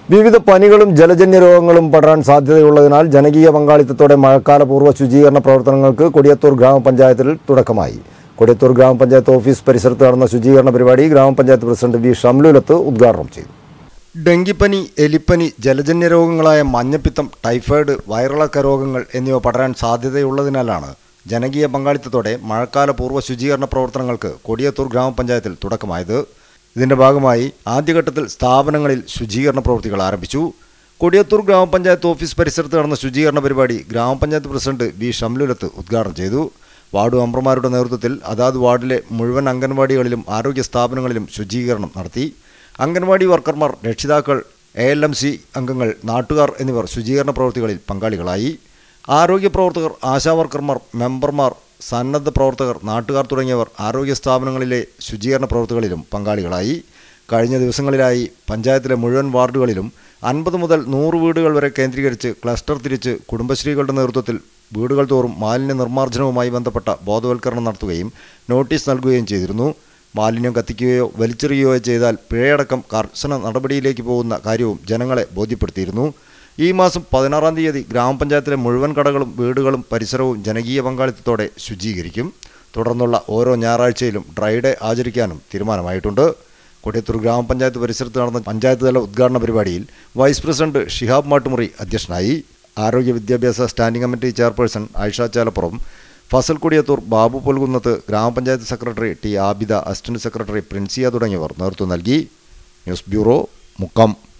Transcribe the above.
വിവിധ പനികളും ജലജന്യ രോഗങ്ങളും പടരാൻ സാധ്യതയുള്ളതിനാൽ ജനകീയ പങ്കാളിത്തത്തോടെ മഴക്കാലപൂർവ്വ ശുചീകരണ പ്രവർത്തനങ്ങൾക്ക് കൊടിയത്തൂർ ഗ്രാമപഞ്ചായത്തിൽ തുടക്കമായി കൊടിയത്തൂർ ഗ്രാമപഞ്ചായത്ത് ഓഫീസ് പരിസരത്ത് നടന്ന ശുചീകരണ പരിപാടി ഗ്രാമപഞ്ചായത്ത് പ്രസിഡന്റ് വി ഷംലുലത്ത് ഉദ്ഘാടനം ചെയ്തു ഡെങ്കിപ്പനി എലിപ്പനി ജലജന്യ രോഗങ്ങളായ മഞ്ഞപ്പിത്തം ടൈഫോയിഡ് വയറിളക്ക രോഗങ്ങൾ എന്നിവ പടരാൻ സാധ്യതയുള്ളതിനാലാണ് ജനകീയ പങ്കാളിത്തത്തോടെ മഴക്കാലപൂർവ്വ ശുചീകരണ പ്രവർത്തനങ്ങൾക്ക് കൊടിയത്തൂർ ഗ്രാമപഞ്ചായത്തിൽ തുടക്കമായത് ഇതിന്റെ ഭാഗമായി ആദ്യഘട്ടത്തിൽ സ്ഥാപനങ്ങളിൽ ശുചീകരണ പ്രവൃത്തികൾ ആരംഭിച്ചു കൊടിയത്തൂർ ഗ്രാമപഞ്ചായത്ത് ഓഫീസ് പരിസരത്ത് നടന്ന ശുചീകരണ പരിപാടി ഗ്രാമപഞ്ചായത്ത് പ്രസിഡന്റ് വി ഷംലുലത്ത് ഉദ്ഘാടനം ചെയ്തു വാർഡ് മെമ്പർമാരുടെ നേതൃത്വത്തിൽ അതാത് വാർഡിലെ മുഴുവൻ അംഗൻവാടികളിലും ആരോഗ്യ സ്ഥാപനങ്ങളിലും ശുചീകരണം നടത്തി അംഗൻവാടി വർക്കർമാർ രക്ഷിതാക്കൾ എ എൽ എം സി അംഗങ്ങൾ നാട്ടുകാർ എന്നിവർ ശുചീകരണ പ്രവൃത്തികളിൽ പങ്കാളികളായി ആരോഗ്യ പ്രവർത്തകർ ആശാവർക്കർമാർ മെമ്പർമാർ സന്നദ്ധ പ്രവർത്തകർ നാട്ടുകാർ തുടങ്ങിയവർ ആരോഗ്യ സ്ഥാപനങ്ങളിലെ ശുചീകരണ പ്രവൃത്തികളിലും പങ്കാളികളായി കഴിഞ്ഞ ദിവസങ്ങളിലായി പഞ്ചായത്തിലെ മുഴുവൻ വാർഡുകളിലും അൻപത് മുതൽ നൂറ് വീടുകൾ വരെ കേന്ദ്രീകരിച്ച് ക്ലസ്റ്റർ തിരിച്ച് കുടുംബശ്രീകളുടെ നേതൃത്വത്തിൽ വീടുകൾ തോറും മാലിന്യ നിർമ്മാർജ്ജനവുമായി ബന്ധപ്പെട്ട ബോധവൽക്കരണം നടത്തുകയും നോട്ടീസ് നൽകുകയും ചെയ്തിരുന്നു മാലിന്യം കത്തിക്കുകയോ വലിച്ചെറിയുകയോ ചെയ്താൽ പിഴയടക്കം കർശന നടപടിയിലേക്ക് പോകുന്ന കാര്യവും ജനങ്ങളെ ബോധ്യപ്പെടുത്തിയിരുന്നു ഈ മാസം പതിനാറാം തീയതി ഗ്രാമപഞ്ചായത്തിലെ മുഴുവൻ കടകളും വീടുകളും പരിസരവും ജനകീയ പങ്കാളിത്തത്തോടെ ശുചീകരിക്കും തുടർന്നുള്ള ഓരോ ഞായറാഴ്ചയിലും ഡ്രൈ ഡേ ആചരിക്കാനും തീരുമാനമായിട്ടുണ്ട് കൊടിയത്തൂർ ഗ്രാമപഞ്ചായത്ത് പരിസരത്ത് നടന്ന പഞ്ചായത്ത് തല ഉദ്ഘാടന പരിപാടിയിൽ വൈസ് പ്രസിഡന്റ് ഷിഹാബ് മാട്ടുമുറി അധ്യക്ഷനായി ആരോഗ്യ വിദ്യാഭ്യാസ standing committee chairperson Ayisha Chalappuram Fasal Kodiyathur Babu Polkunnath ഗ്രാമപഞ്ചായത്ത് secretary T Abida assistant secretary Princia തുടങ്ങിയവർ നേതൃത്വം നൽകി ന്യൂസ് ബ്യൂറോ മുക്കം